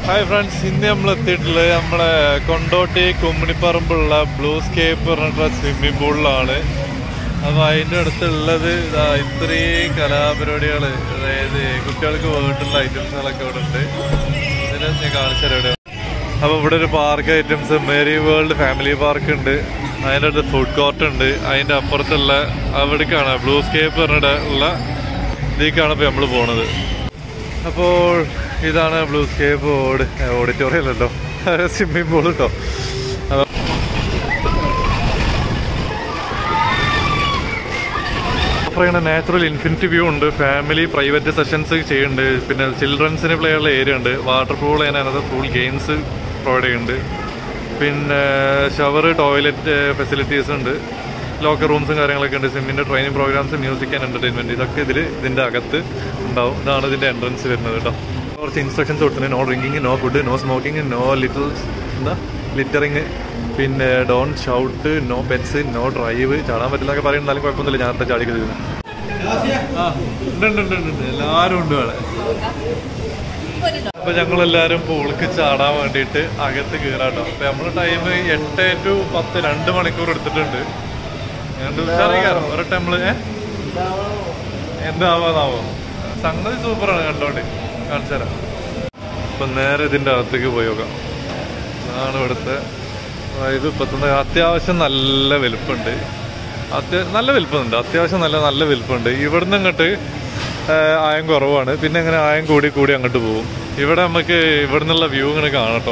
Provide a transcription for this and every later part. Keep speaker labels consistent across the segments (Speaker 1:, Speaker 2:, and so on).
Speaker 1: Hi friends ഇന്ന് നമ്മൾ എത്തിയിട്ടുള്ളത് നമ്മളെ കൊണ്ടോട്ടി കുമ്മിണിപ്പറമ്പുള്ള ബ്ലൂ സ്കേപ്പ് പറഞ്ഞിട്ടുള്ള സ്വിമ്മിംഗ് പൂളിലാണ് അപ്പോൾ അതിൻ്റെ അടുത്തുള്ളത് ഇതാ ഇത്രയും കലാപരിപാടികൾ അതായത് കുട്ടികൾക്ക് വേണ്ടിയുള്ള ഐറ്റംസുകളൊക്കെ ഇവിടെ ഉണ്ട് ഇതിനെ ഞാൻ കാണിച്ചുതരാം ഇവിടെ അപ്പോൾ ഇവിടെ ഒരു park items merry world family park ഉണ്ട് അതിൻ്റെ അടുത്ത് ഫുഡ് കോർട്ട് ഉണ്ട് അതിൻ്റെ അപ്പുറത്തുള്ള അവിടേക്കാണ് ബ്ലൂ സ്കേപ്പ് പറഞ്ഞിട്ട് ഉള്ള ഇതിലേക്കാണ് ഇപ്പോൾ നമ്മൾ പോണത് അപ്പോൾ ഇതാണ് ബ്ലൂ സ്കേപ്പ് ഓടി ഓഡിറ്റോറിയം അല്ലല്ലോ സ്വിമ്മിംഗ് പൂൾ കേട്ടോ പറയുന്ന നാച്ചുറൽ ഇൻഫിനിറ്റി വ്യൂ ഉണ്ട് ഫാമിലി പ്രൈവറ്റ് സെഷൻസ് ചെയ്യുന്നുണ്ട് പിന്നെ ചിൽഡ്രൻസിന് പ്ലേ ഉള്ള ഏരിയ ഉണ്ട് വാട്ടർ പൂൾ അതിനകത്ത് പൂൾ ഗെയിംസ് പ്രൊവൈഡ് ചെയ്യുന്നുണ്ട് പിന്നെ ഷവർ ടോയ്ലറ്റ് ഫെസിലിറ്റീസ് ഉണ്ട് ലോക്കർ റൂംസും കാര്യങ്ങളൊക്കെ ഉണ്ട് സിമ്മിൻ്റെ training programmes music and entertainment ഇതൊക്കെ ഇതിൽ ഇതിൻ്റെ അകത്ത് ഉണ്ടാവും ഇതാണ് ഇതിൻ്റെ എൻട്രൻസ് വരുന്നത് കേട്ടോ കുറച്ച് ഇൻസ്ട്രക്ഷൻസ് കൊടുത്തിട്ടുണ്ട് no drinking no food no smoking no little എന്താ ലിറ്ററിങ് പിന്നെ don't shout no pets no drive ചാടാൻ പറ്റില്ലൊക്കെ പറയുന്നാലും കുഴപ്പമൊന്നുമില്ല ഞാൻ ചാടി കരുതുന്നത് ആ ഉണ്ട് ഉണ്ട് ഉണ്ട് ഉണ്ട് എല്ലാവരും ഉണ്ട് അവിടെ അപ്പൊ ഞങ്ങൾ എല്ലാരും പൂളിക്ക് ചാടാൻ വേണ്ടിയിട്ട് അകത്ത് കയറാട്ടോ അപ്പൊ നമ്മള് ടൈം എട്ട് ടു പത്ത് രണ്ട് മണിക്കൂർ എടുത്തിട്ടുണ്ട് രണ്ട് ഉഷാറായി കയറാം ഒരു ടൈമില് എന്താവാതാവോ സംഗതി സൂപ്പറാണ് കണ്ടോണ്ട് കാണിച്ചു തരാം അപ്പൊ നേരെ ഇതിന്റെ അകത്തേക്ക് പോയി നോക്കാം അതാണ് ഇവിടുത്തെ ഇത് ഇപ്പത്തുന്ന അത്യാവശ്യം നല്ല വലുപ്പമുണ്ട് അത്യാ നല്ല വലുപ്പമുണ്ട് അത്യാവശ്യം നല്ല നല്ല വലുപ്പമുണ്ട് ഇവിടുന്ന് അങ്ങോട്ട് ആയം കുറവാണ് പിന്നെ അങ്ങനെ ആയം കൂടി കൂടി അങ്ങോട്ട് പോകും ഇവിടെ നമുക്ക് ഇവിടുന്നുള്ള വ്യൂ ഇങ്ങനെ കാണട്ടോ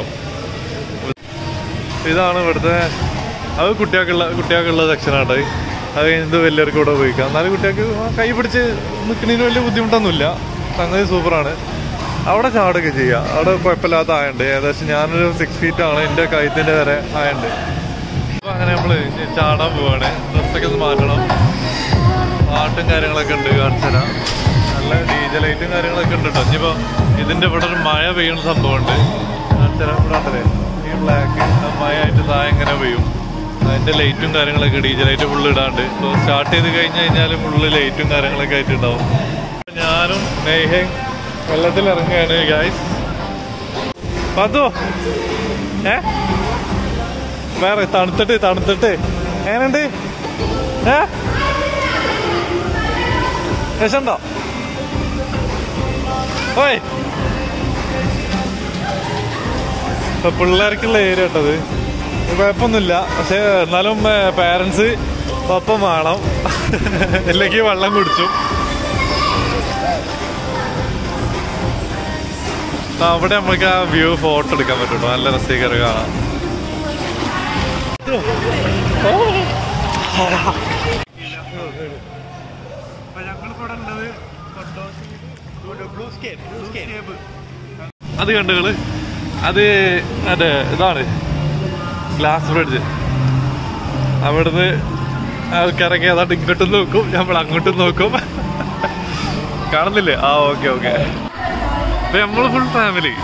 Speaker 1: ഇതാണ് ഇവിടുത്തെ അത് കുട്ടികൾക്കുള്ള കുട്ടികൾക്കുള്ള സെക്ഷനാണ് അത് കഴിഞ്ഞത് വലിയവർക്ക് ഇവിടെ ഉപയോഗിക്കാം എന്നാലും കുട്ടികൾക്ക് കൈ പിടിച്ച് നിൽക്കുന്നതിന് വലിയ ബുദ്ധിമുട്ടൊന്നുമില്ല സംഗതി സൂപ്പറാണ് അവിടെ ചാടുകയൊക്കെ ചെയ്യാം അവിടെ കുഴപ്പമില്ലാത്ത ആയുണ്ട് ഏകദേശം ഞാനൊരു സിക്സ് ഫീറ്റ് ആണ് എൻ്റെ കഴുത്തിൻ്റെ വരെ ആയുണ്ട് അപ്പൊ അങ്ങനെ നമ്മള് ചാടാൻ പോവാണ് ഡ്രസ്സൊക്കെ ഒന്ന് മാറ്റണം പാട്ടും കാര്യങ്ങളൊക്കെ ഉണ്ട് കാണിച്ചു തരാം നല്ല ഡി ജെ ലൈറ്റും കാര്യങ്ങളൊക്കെ ഉണ്ട് കേട്ടോ ഇനിയിപ്പോ ഇതിന്റെ ഇവിടെ ഒരു മഴ പെയ്യുന്ന സംഭവമുണ്ട് കാണിച്ചു തരാം ഇവിടെ ഉണ്ടല്ലേ ഈ ബ്ലാക്ക് മഴ ആയിട്ട് താഴെ ഇങ്ങനെ പെയ്യും അതിന്റെ ലൈറ്റും കാര്യങ്ങളൊക്കെ ഡി ജെ ലൈറ്റ് ഫുള്ള് ഇടാണ്ട് ഇപ്പോൾ സ്റ്റാർട്ട് ചെയ്ത് കഴിഞ്ഞ് കഴിഞ്ഞാൽ ഫുള്ള് ലൈറ്റും കാര്യങ്ങളൊക്കെ ആയിട്ട് ഉണ്ടാവും ഞാനും നെയ്ഹയും വെള്ളത്തിൽ ഇറങ്ങുകയാണ് ഗായ്സ് പതോ ഏ വേറെ തണുത്തിട്ട് തണുത്തിട്ട് എങ്ങനെയുണ്ട് ഏ രസമുണ്ടോ ഓയ് ഇപ്പൊ പിള്ളേർക്കുള്ള ഏരിയ കേട്ടത് കുഴപ്പമൊന്നുമില്ല പക്ഷെ എന്നാലും പാരൻസ് ഒപ്പം വേണം ഇല്ലെങ്കിൽ വെള്ളം കുടിച്ചു അപ്പൊ അവിടെ നമുക്ക് ആ വ്യൂ ഫോട്ടോ എടുക്കാൻ പറ്റുള്ളൂ നല്ല രസീകരം കാണാം അത് കണ്ടുകള് അത് അതെ ഇതാണ് ഗ്ലാസ് ബ്രിഡ്ജ് അവിടുന്ന് ആൾക്കാരൊക്കെ ഏതാണ്ട് ഇങ്ങോട്ടും നോക്കും നമ്മൾ അങ്ങോട്ടും നോക്കും കാണുന്നില്ലേ ആ ഓക്കെ ഓക്കെ നമ്മൾ ഫുൾ ഫാമിലി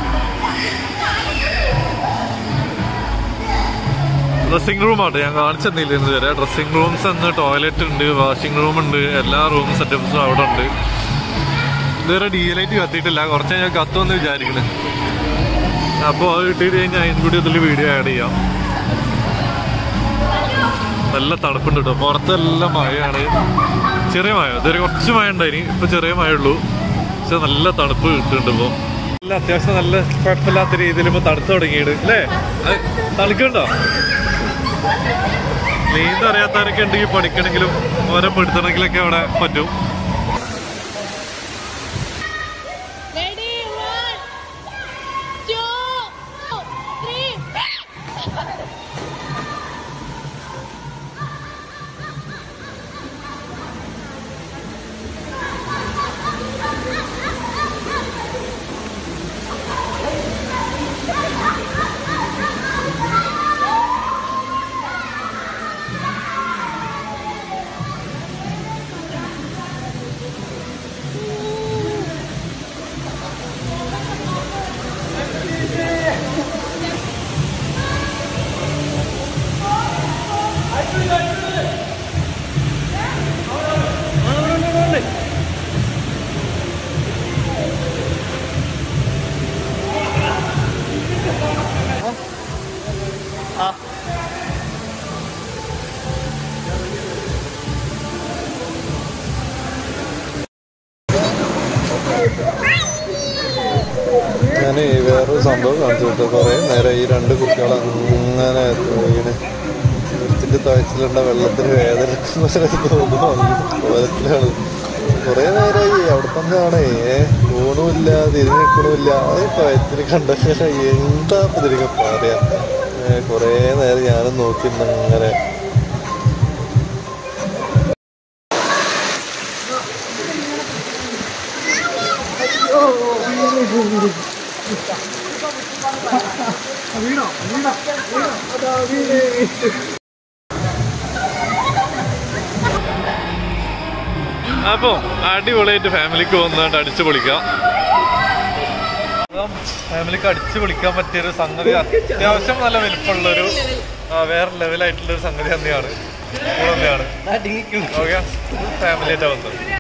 Speaker 1: ഡ്രസ്സിംഗ് റൂമാണ് ഞാൻ കാണിച്ചെന്നില്ല ഇന്ന് വരെ ഡ്രസ്സിംഗ് റൂംസ് എന്ന് ടോയ്ലറ്റ് ഉണ്ട് വാഷിംഗ് റൂം ഉണ്ട് എല്ലാ റൂം സെറ്റപ്സും അവിടെ ഉണ്ട് ഇതുവരെ ഡി ലൈറ്റ് കത്തിയിട്ടില്ല കുറച്ച് ഞാൻ കത്തുമെന്ന് വിചാരിക്കണേ അപ്പോൾ അത് കിട്ടിയിട്ട് കഴിഞ്ഞാൽ അതിന് കൂടി ഇതിൽ വീഡിയോ ആഡ് ചെയ്യാം നല്ല തണുപ്പുണ്ട് കേട്ടോ പുറത്തെല്ലാം മഴയാണ് ചെറിയ മഴ ഇതുവരെ കുറച്ച് മഴ ഉണ്ടായിനി ഇപ്പൊ ചെറിയ മഴ ഉള്ളൂ പക്ഷെ നല്ല തണുപ്പ് കിട്ടുന്നുണ്ട് ഇപ്പോൾ നല്ല അത്യാവശ്യം നല്ല കുഴപ്പമില്ലാത്ത രീതിയിൽ ഇപ്പൊ തണുത്ത് തുടങ്ങിയിട്ട് അല്ലേ അത് തണുക്കുണ്ടോ നീന്ത അറിയാത്തവരൊക്കെ ഉണ്ടെങ്കിൽ പഠിക്കണമെങ്കിലും ഓരോ പെടുത്തണമെങ്കിലൊക്കെ അവിടെ പറ്റും
Speaker 2: Ready? One, two, three.
Speaker 1: ഞാനേ വേറൊരു സംഭവം കാണിച്ചു കൊടുത്തു കുറേ നേരം ഈ രണ്ട് കുട്ടികൾ അങ്ങനെ വീണ് വൃത്തിൻ്റെ താഴ്ചയിലുണ്ട വെള്ളത്തിന് വേദന കോലത്തിലാണ് കുറേ നേരമായി അവിടെ തന്നെയാണേ ഊണുമില്ല തിരിഞ്ഞിക്കണമില്ല അത് താഴ്ത്തിന് കണ്ട എന്താ ഇപ്പൊ ഇതിനൊക്കെ പറയാ ഏ, കുറേ നേരം ഞാനും നോക്കി അങ്ങനെ അപ്പോൾ അടിപൊളിയായിട്ട് ഫാമിലിക്ക് വന്നിട്ട് അടിച്ചു പൊളിക്കാം ഫാമിലിക്ക് അടിച്ചു പൊളിക്കാൻ പറ്റിയൊരു സംഗതി അത്യാവശ്യം നല്ല വലിപ്പമുള്ളൊരു ആ, വേറെ ലെവലായിട്ടുള്ളൊരു സംഗതി തന്നെയാണ് സ്കൂൾ തന്നെയാണ് ഓക്കെ ഫാമിലിയായിട്ടാണ് വന്നത്